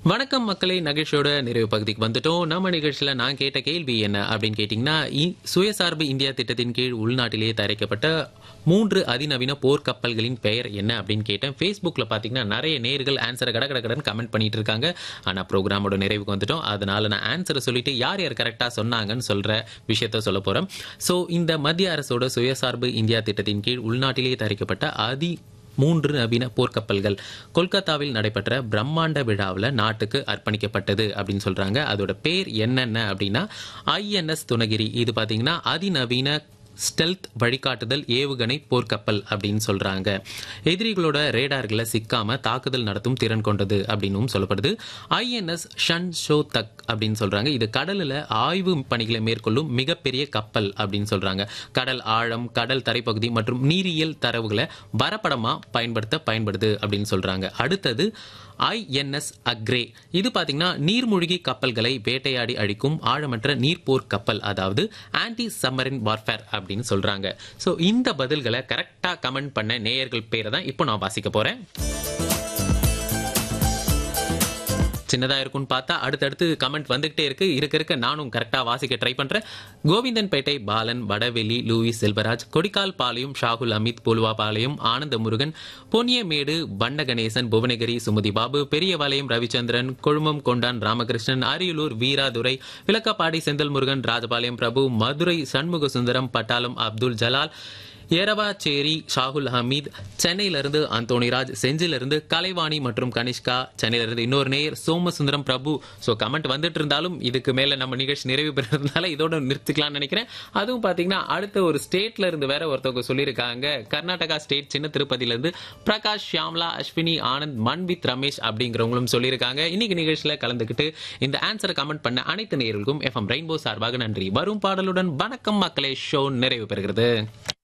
வணக்கம் மக்களே நகைஷோட நிறைவு பகுதிக்கு வந்துட்டோம் நம்ம நிகழ்ச்சியில நான் கேட்ட கேள்வி என்ன அப்படின்னு கேட்டீங்கன்னா இ- சுயசார்பு இந்தியா திட்டத்தின் கீழ் உள்நாட்டிலேயே தயாரிக்கப்பட்ட மூன்று அதிநவீன போர்க்கப்பல்களின் பெயர் என்ன அப்படின்னு கேட்டேன் ஃபேஸ்புக்கில் பார்த்தீங்கன்னா நிறைய நேர்கள் ஆன்சரை கட கட கடன்னு கமெண்ட் பண்ணிட்டு இருக்காங்க ஆனால் ப்ரோக்ராமோட நிறைவுக்கு வந்துட்டோம் அதனால நான் ஆன்சரை சொல்லிட்டு யார் யார் கரெக்டாக சொன்னாங்கன்னு சொல்ற விஷயத்த சொல்ல போறேன் ஸோ இந்த மத்திய அரசோட சுயசார்பு இந்தியா திட்டத்தின் கீழ் உள்நாட்டிலேயே தயாரிக்கப்பட்ட அதி மூன்று நவீன போர்க்கப்பல்கள் கொல்கத்தாவில் நடைபெற்ற பிரம்மாண்ட விழாவில் நாட்டுக்கு அர்ப்பணிக்கப்பட்டது அப்படின்னு சொல்றாங்க அதோட பேர் என்னென்ன அப்படின்னா ஐஎன்எஸ் துணகிரி இது பார்த்தீங்கன்னா அதிநவீன ஸ்டெல்த் வழிகாட்டுதல் ஏவுகணை போர்க்கப்பல் அப்படின்னு சொல்றாங்க எதிரிகளோட ரேடார்களை சிக்காம தாக்குதல் நடத்தும் திறன் கொண்டது அப்படின்னும் சொல்லப்படுது ஐஎன்எஸ் ஷன் ஷோ தக் அப்படின்னு சொல்றாங்க இது கடலில் ஆய்வு பணிகளை மேற்கொள்ளும் மிகப்பெரிய கப்பல் அப்படின்னு சொல்றாங்க கடல் ஆழம் கடல் தரைப்பகுதி மற்றும் நீரியல் தரவுகளை வரைபடமா பயன்படுத்த பயன்படுது அப்படின்னு சொல்றாங்க அடுத்தது ஐஎன்எஸ் அக்ரே இது பாத்தீங்கன்னா நீர்மூழ்கி கப்பல்களை வேட்டையாடி அழிக்கும் ஆழமற்ற நீர்ப்போர் கப்பல் அதாவது ஆன்டி சம்மரின் வார்ஃபேர் அப்படின்னு சொல்றாங்க ஸோ இந்த பதில்களை கரெக்டா கமெண்ட் பண்ண நேயர்கள் பேரை தான் இப்போ நான் வாசிக்க போறேன் சின்னதா இருக்கும்னு பார்த்தா அடுத்தடுத்து கமெண்ட் வந்துகிட்டே இருக்கு இருக்க இருக்க நானும் கரெக்டா வாசிக்க ட்ரை பண்றேன் கோவிந்தன்பேட்டை பாலன் வடவெளி லூயிஸ் செல்வராஜ் கொடிக்கால் பாளையம் ஷாகுல் அமித் புல்வா பாளையம் ஆனந்த முருகன் பொன்னியமேடு வண்ண கணேசன் புவனகிரி சுமதி பாபு பெரியபாளையம் ரவிச்சந்திரன் கொழுமம் கொண்டான் ராமகிருஷ்ணன் அரியலூர் வீராதுரை விளக்கப்பாடி செந்தில் முருகன் ராஜபாளையம் பிரபு மதுரை சண்முக சுந்தரம் பட்டாளம் அப்துல் ஜலால் ஏரவாச்சேரி ஷாகுல் ஹமீத் சென்னையிலிருந்து அந்தோணிராஜ் செஞ்சிலிருந்து கலைவாணி மற்றும் கனிஷ்கா சென்னையிலிருந்து இன்னொரு நேயர் சோமசுந்தரம் பிரபு ஸோ கமெண்ட் வந்துட்டு இருந்தாலும் இதுக்கு மேல நம்ம நிகழ்ச்சி நிறைவு பெறதுனால இதோட நிறுத்திக்கலாம்னு நினைக்கிறேன் அதுவும் பாத்தீங்கன்னா அடுத்த ஒரு ஸ்டேட்ல இருந்து வேற ஒருத்தவங்க சொல்லியிருக்காங்க கர்நாடகா ஸ்டேட் சின்ன திருப்பதியில இருந்து பிரகாஷ் ஷியாம்லா அஸ்வினி ஆனந்த் மன்வித் ரமேஷ் அப்படிங்கிறவங்களும் சொல்லியிருக்காங்க இன்னைக்கு நிகழ்ச்சியில கலந்துக்கிட்டு இந்த ஆன்சரை கமெண்ட் பண்ண அனைத்து நேயர்களுக்கும் எஃப்எம் ரெயின்போ சார்பாக நன்றி வரும் பாடலுடன் வணக்கம் மக்களே ஷோ நிறைவு பெறுகிறது